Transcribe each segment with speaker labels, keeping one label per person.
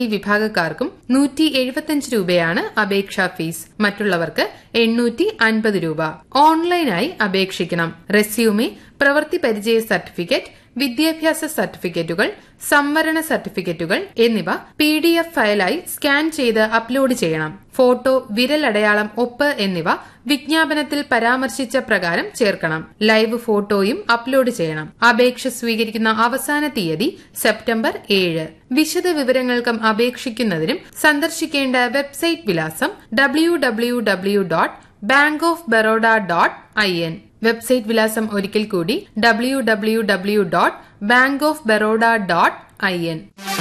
Speaker 1: ഈ വിഭാഗക്കാർക്കും നൂറ്റി എഴുപത്തിയഞ്ച് രൂപയാണ് അപേക്ഷാ ഫീസ് മറ്റുള്ളവർക്ക് എണ്ണൂറ്റി അൻപത് രൂപ ഓൺലൈനായി അപേക്ഷിക്കണം റെസ്യൂമെ പ്രവൃത്തി പരിചയ സർട്ടിഫിക്കറ്റ് വിദ്യാഭ്യാസ സർട്ടിഫിക്കറ്റുകൾ സംവരണ സർട്ടിഫിക്കറ്റുകൾ എന്നിവ പി ഡി എഫ് ഫയലായി സ്കാൻ ചെയ്ത് അപ്ലോഡ് ചെയ്യണം ഫോട്ടോ വിരലടയാളം ഒപ്പ് എന്നിവ വിജ്ഞാപനത്തിൽ പരാമർശിച്ച പ്രകാരം ചേർക്കണം ലൈവ് ഫോട്ടോയും അപ്ലോഡ് ചെയ്യണം അപേക്ഷ സ്വീകരിക്കുന്ന അവസാന തീയതി സെപ്റ്റംബർ ഏഴ് വിശദ വിവരങ്ങൾക്കും അപേക്ഷിക്കുന്നതിനും സന്ദർശിക്കേണ്ട വെബ്സൈറ്റ് വിലാസം W W W dot bank of Baroda dot I N website വിലാസം ഒരിക്കൽ കൂടി W W W dot bank of Baroda dot I N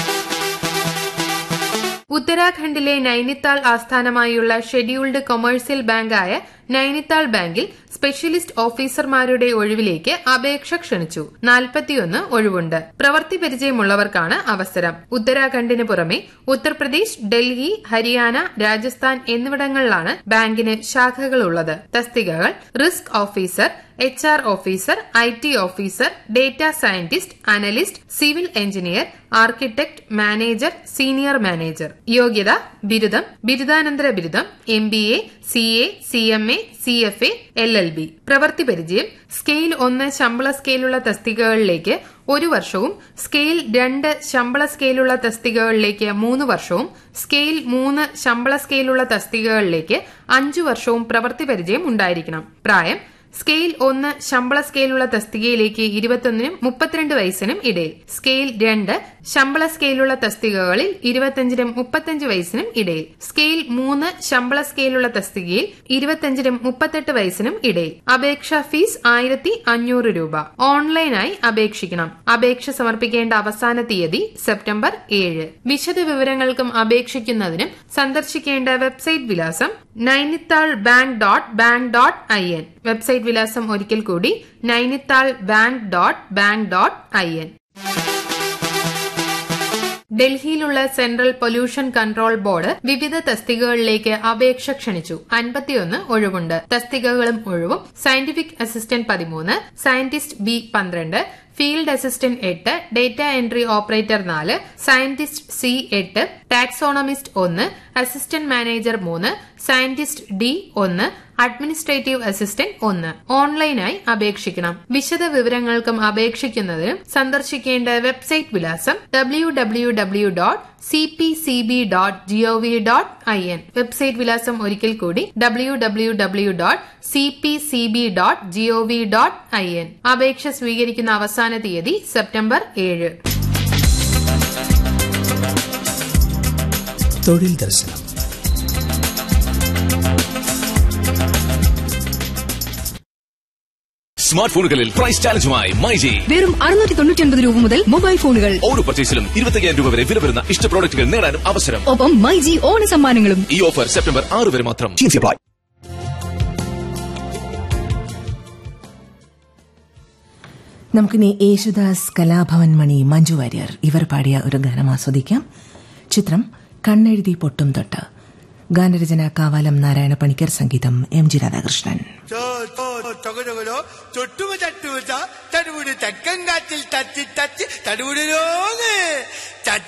Speaker 1: ഉത്തരാഖണ്ഡിലെ നൈനിത്താൾ ആസ്ഥാനമായുള്ള ഷെഡ്യൂൾഡ് കൊമേഴ്സ്യൽ ബാങ്കായ നൈനിത്താൾ ബാങ്കിൽ സ്പെഷ്യലിസ്റ്റ് ഓഫീസർമാരുടെ ഒഴിവിലേക്ക് അപേക്ഷ ക്ഷണിച്ചു നാൽപ്പത്തിയൊന്ന് ഒഴിവുണ്ട് പ്രവൃത്തി പരിചയമുള്ളവർക്കാണ് അവസരം ഉത്തരാഖണ്ഡിന് പുറമെ ഉത്തർപ്രദേശ് ഡൽഹി ഹരിയാന രാജസ്ഥാൻ എന്നിവിടങ്ങളിലാണ് ബാങ്കിന് ശാഖകളുള്ളത് തസ്തികകൾ risk officer H R officer I T officer data scientist analyst civil engineer architect manager senior manager യോഗ്യത ബിരുദം ബിരുദാനന്തര ബിരുദം M B A C A C M A C F A L L B പ്രവൃത്തി പരിചയം scale ഒന്ന് ശമ്പള സ്കെയിലുള്ള തസ്തികകളിലേക്ക് ഒരു വർഷവും സ്കെയിൽ രണ്ട് ശമ്പള സ്കെയിലുള്ള തസ്തികകളിലേക്ക് മൂന്ന് വർഷവും സ്കെയിൽ മൂന്ന് ശമ്പള സ്കെയിലുള്ള തസ്തികകളിലേക്ക് അഞ്ചു വർഷവും പ്രവൃത്തി പരിചയം ഉണ്ടായിരിക്കണം പ്രായം സ്കെയിൽ ഒന്ന് ശമ്പള സ്കെയിലുള്ള തസ്തികയിലേക്ക് ഇരുപത്തൊന്നിനും മുപ്പത്തിരണ്ട് വയസ്സിനും ഇടയിൽ സ്കെയിൽ രണ്ട് ശമ്പള സ്കെയിലുള്ള തസ്തികകളിൽ ഇരുപത്തിയഞ്ചിനും മുപ്പത്തിയഞ്ച് വയസ്സിനും ഇടയിൽ സ്കെയിൽ മൂന്ന് ശമ്പള സ്കെയിലുള്ള തസ്തികയിൽ ഇരുപത്തിയഞ്ചിനും മുപ്പത്തെട്ട് വയസ്സിനും ഇടയിൽ അപേക്ഷാ ഫീസ് ആയിരത്തി അഞ്ഞൂറ് രൂപ ഓൺലൈനായി അപേക്ഷിക്കണം അപേക്ഷ സമർപ്പിക്കേണ്ട അവസാന തീയതി സെപ്റ്റംബർ ഏഴ് വിശദ വിവരങ്ങൾക്കും അപേക്ഷിക്കുന്നതിനും സന്ദർശിക്കേണ്ട വെബ്സൈറ്റ് വിലാസം Nainital bank dot bank dot I N website വിലാസം ഒരിക്കൽ കൂടി Nainital bank dot bank dot I N ഡൽഹിയിലുള്ള സെൻട്രൽ പൊല്യൂഷൻ കൺട്രോൾ ബോർഡ് വിവിധ തസ്തികകളിലേക്ക് അപേക്ഷ ക്ഷണിച്ചു അൻപത്തിയൊന്ന് ഒഴിവുണ്ട് തസ്തികകളും ഒഴിവും സയന്റിഫിക് അസിസ്റ്റന്റ് പതിമൂന്ന് സയന്റിസ്റ്റ് ബി പന്ത്രണ്ട് ഫീൽഡ് അസിസ്റ്റന്റ് എട്ട് ഡേറ്റ എൻട്രി ഓപ്പറേറ്റർ നാല് സയന്റിസ്റ്റ് സി എട്ട് ടാക്സോണമിസ്റ്റ് ഒന്ന് അസിസ്റ്റന്റ് മാനേജർ മൂന്ന് സയന്റിസ്റ്റ് ഡി ഒന്ന് അഡ്മിനിസ്ട്രേറ്റീവ് അസിസ്റ്റന്റ് ഒന്ന് ഓൺലൈനായി അപേക്ഷിക്കണം വിശദ വിവരങ്ങൾക്കും അപേക്ഷിക്കുന്നതിനും സന്ദർശിക്കേണ്ട വെബ്സൈറ്റ് വിലാസം W W W dot C P C B dot gov dot I N website വിലാസം ഒരിക്കൽ കൂടി W W W dot C P C B dot gov dot I N അപേക്ഷ സ്വീകരിക്കുന്ന അവസാന തീയതി സെപ്റ്റംബർ ഏഴ്
Speaker 2: തൊഴിൽ ദർശനം
Speaker 3: സ്മാർട്ട് ഫോണുകളിൽ പ്രൈസ് ചാലഞ്ചുമായി മൈജി
Speaker 4: വെറും അറുന്നൂറ്റി തൊണ്ണൂറ്റി ഒൻപത് രൂപ മുതൽ മൊബൈൽ ഫോണുകൾ
Speaker 3: ഓരോ പർച്ചേസിലും ഇരുപത്തയ്യായിരം രൂപ വരെ വില വരുന്ന ഇഷ്ട പ്രോഡക്റ്റുകൾ നേടാനും അവസരം
Speaker 4: ഒപ്പം മൈ ജി ഓണ സമ്മാനങ്ങളും
Speaker 3: ഈ ഓഫർ സെപ്റ്റംബർ ആറ് വരെ മാത്രം
Speaker 5: നമുക്കിനി യേശുദാസ് കലാഭവൻ മണി മഞ്ജു വാര്യർ ഇവർ പാടിയ ഒരു ഗാനം ആസ്വദിക്കാം ചിത്രം കണ്ണെഴുതി പൊട്ടും തൊട്ട് ഗാനരചന കാവാലം നാരായണ പണിക്കർ സംഗീതം എം ജി രാധാകൃഷ്ണൻ
Speaker 6: ചൊകചൊകലോ ചൊട്ടുമ ചട്ടുമ ചടുപുടി തെക്കൻ കാറ്റിൽ തച്ചി തച്ച് തടുപുടിലോന്ന്